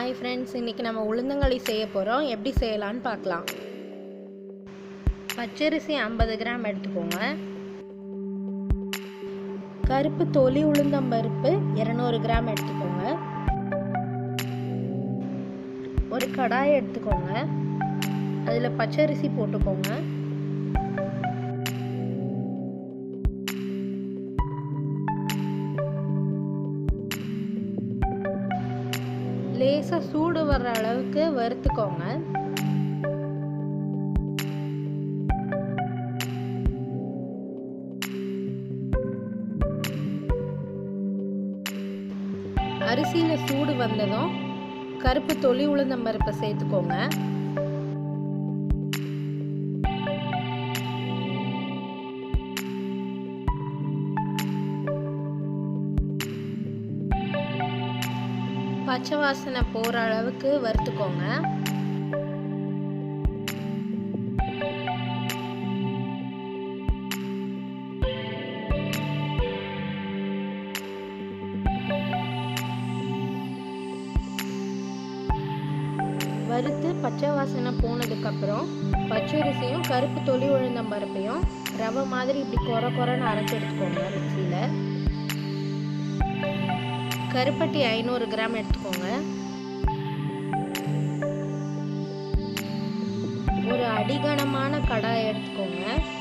hi friends இன்றைக்கி நம்ம உளுந்தங்களி செய்ய போகிறோம் எப்படி செய்யலான்னு பார்க்கலாம் பச்சரிசி ஐம்பது கிராம் எடுத்துக்கோங்க கருப்பு தொலி உளுந்தம்பருப்பு இரநூறு கிராம் எடுத்துக்கோங்க ஒரு கடாய் எடுத்துக்கோங்க அதில் பச்சரிசி போட்டுக்கோங்க லேசாக சூடு வர்ற அளவுக்கு வறுத்துக்கோங்க அரிசியில் சூடு வந்ததும் கருப்பு தொளி உளுந்தம் பருப்பை சேர்த்துக்கோங்க பச்சை வாசனை போகிற அளவுக்கு வறுத்துக்கோங்க வறுத்து பச்சை வாசனை போனதுக்கப்புறம் பச்சரிசியும் கருப்பு தொளி உளுந்தம் பருப்பையும் ரவை மாதிரி இப்படி குறை குறைன்னு அரைச்சி எடுத்துக்கோங்க மிக்சியில் கருப்பட்டி ஐநூறு கிராம் எடுத்துக்கோங்க ஒரு அடிகனமான கடாய் எடுத்துக்கோங்க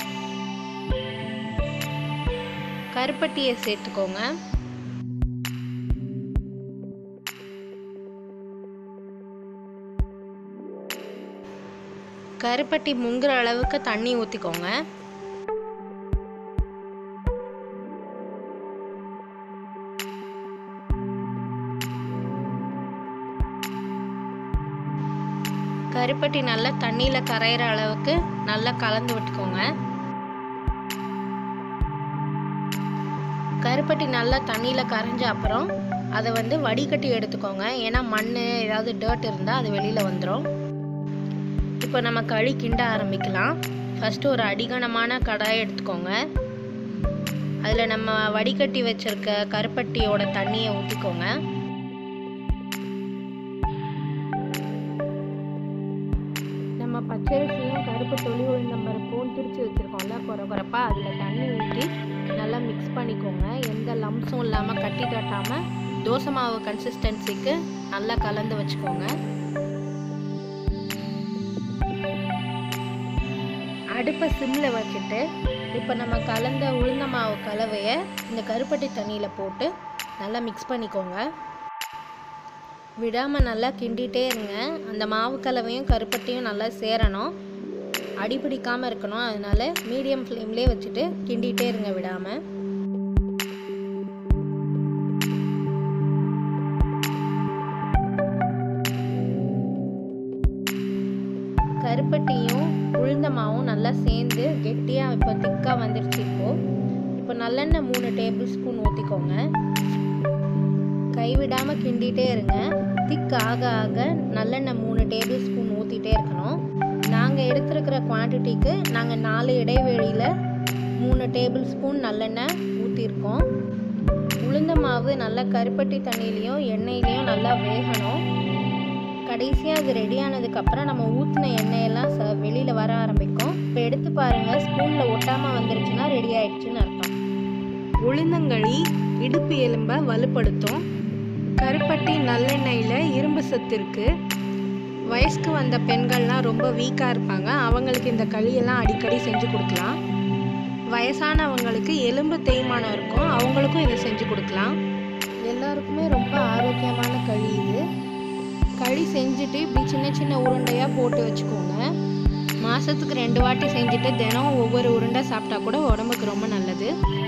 கருப்பட்டியை சேர்த்துக்கோங்க கருப்பட்டி முங்குற அளவுக்கு தண்ணி ஊற்றிக்கோங்க கருப்பட்டி நல்லா தண்ணியில் கரையிற அளவுக்கு நல்லா கலந்து விட்டுக்கோங்க கருப்பட்டி நல்லா தண்ணியில் கரைஞ்ச அப்புறம் அதை வந்து வடிகட்டி எடுத்துக்கோங்க ஏன்னா மண் ஏதாவது டர்ட் இருந்தால் அது வெளியில் வந்துடும் இப்போ நம்ம களி கிண்ட ஆரம்பிக்கலாம் ஃபஸ்ட்டு ஒரு அடிகனமான கடாய் எடுத்துக்கோங்க அதில் நம்ம வடிகட்டி வச்சுருக்க கருப்பட்டியோட தண்ணியை ஊற்றிக்கோங்க நம்ம பச்சரிசியும் கருப்பு தொளி உளுந்தம் பருப்பும் திரிச்சு வச்சுருக்கோம்ல குறை குறைப்பாக அதில் தண்ணி ஊற்றி நல்லா மிக்ஸ் பண்ணிக்கோங்க எந்த லம்ஸும் இல்லாமல் கட்டி தட்டாமல் தோசை மாவு கன்சிஸ்டன்சிக்கு நல்லா கலந்து வச்சுக்கோங்க அடுப்பை சிம்மில் வச்சுட்டு இப்போ நம்ம கலந்த உளுந்த மாவு கலவையை இந்த கருப்பட்டி தண்ணியில் போட்டு நல்லா மிக்ஸ் பண்ணிக்கோங்க விடாமல் நல்லா கிண்டிகிட்டே இருங்க அந்த மாவு கலவையும் கருப்பட்டியும் நல்லா சேரணும் அடி பிடிக்காமல் இருக்கணும் அதனால மீடியம் ஃப்ளேம்லேயே வச்சுட்டு கிண்டிகிட்டே இருங்க விடாமல் கருப்பட்டியும் உளுந்த மாவும் நல்லா சேர்ந்து கெட்டியாக இப்போ திக்காக வந்துடுச்சு இப்போது இப்போ நல்லெண்ணெய் மூணு டேபிள் ஸ்பூன் ஊற்றிக்கோங்க கைவிடாமல் கிண்டிகிட்டே இருங்க திக் ஆக ஆக நல்லெண்ணெய் மூணு டேபிள் ஸ்பூன் ஊற்றிட்டே இருக்கணும் நாங்கள் எடுத்துருக்கிற குவான்டிட்டிக்கு நாங்கள் நாலு இடைவெளியில் மூணு டேபிள் ஸ்பூன் நல்லெண்ணெய் ஊற்றிருக்கோம் உளுந்த மாவு நல்லா கருப்பட்டி தண்ணியிலையும் எண்ணெயிலையும் நல்லா வேகணும் கடைசியாக அது ரெடி ஆனதுக்கப்புறம் நம்ம ஊற்றின எண்ணெயெல்லாம் ச வெளியில் வர ஆரம்பிக்கும் இப்போ எடுத்து பாருங்கள் ஸ்பூனில் ஒட்டாமல் வந்துருச்சுன்னா ரெடி ஆயிடுச்சுன்னு அர்த்தம் உளுந்தங்களி இடுப்பு எலும்பை வலுப்படுத்தும் கருப்பட்டி நல்லெண்ணெயில் இரும்பு சத்து இருக்குது வயசுக்கு வந்த பெண்கள்லாம் ரொம்ப வீக்காக இருப்பாங்க அவங்களுக்கு இந்த களியெல்லாம் அடிக்கடி செஞ்சு கொடுக்கலாம் வயசானவங்களுக்கு எலும்பு தேய்மானம் இருக்கும் அவங்களுக்கும் இதை செஞ்சு கொடுக்கலாம் எல்லாருக்குமே ரொம்ப ஆரோக்கியமான களி இது களி செஞ்சுட்டு இப்படி சின்ன சின்ன உருண்டையாக போட்டு வச்சுக்கோங்க மாதத்துக்கு ரெண்டு வாட்டி செஞ்சுட்டு தினம் ஒவ்வொரு உருண்டை சாப்பிட்டா கூட உடம்புக்கு ரொம்ப நல்லது